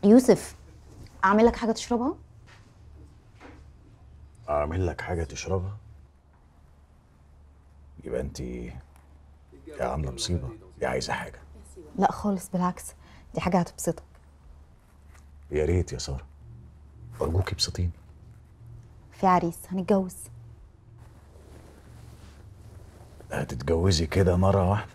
يوسف اعمل لك حاجه تشربها اعمل لك حاجه تشربها يبقى انت يا عامله مصيبه يا عايزه حاجه لا خالص بالعكس دي حاجه هتبسطك يا ريت يا ساره ارجوكي ابسطيني في عريس هنتجوز هتتجوزي كده مره واحده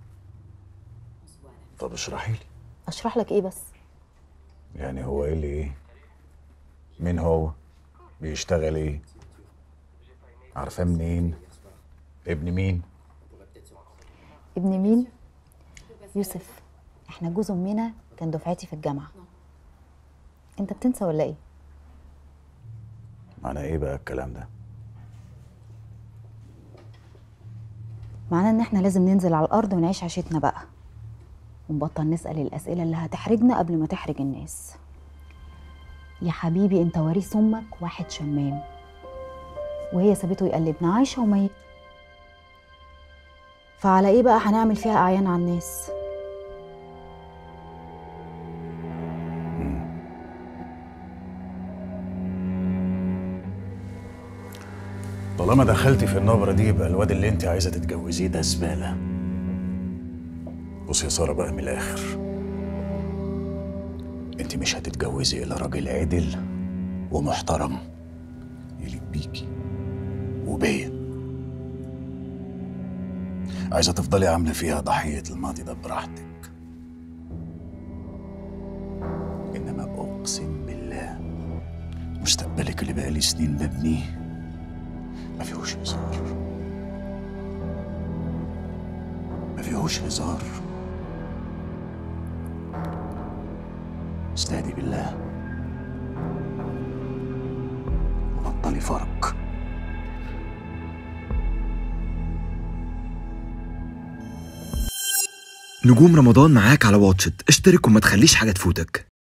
طب اشرحي لي اشرح لك ايه بس يعني هو ايه اللي ايه مين هو بيشتغل ايه عارفاه منين ابن مين ابن مين يوسف احنا جوز امنا كان دفعتي في الجامعه انت بتنسى ولا ايه معنى ايه بقى الكلام ده معناه ان احنا لازم ننزل على الارض ونعيش عيشتنا بقى ونبطل نسال الاسئله اللي هتحرجنا قبل ما تحرج الناس يا حبيبي انت وريث امك واحد شمام وهي سابته يقلبنا عايشه وميت فعلى ايه بقى هنعمل فيها اعيان على الناس طالما دخلتي في النبرة دي يبقى الواد اللي انت عايزة تتجوزيه ده زبالة بصي يا سارة بقى من الآخر انت مش هتتجوزي إلا راجل عدل ومحترم يليق بيكي وبيا عايزة تفضلي عاملة فيها ضحية الماضي ده براحتك إنما أقسم بالله مستقبلك اللي بقالي سنين ببنيه ما فيهوش هزار ما فيهوش هزار استهدي بالله وبطلي فرق نجوم رمضان معاك على واتشت اشترك وما تخليش حاجة تفوتك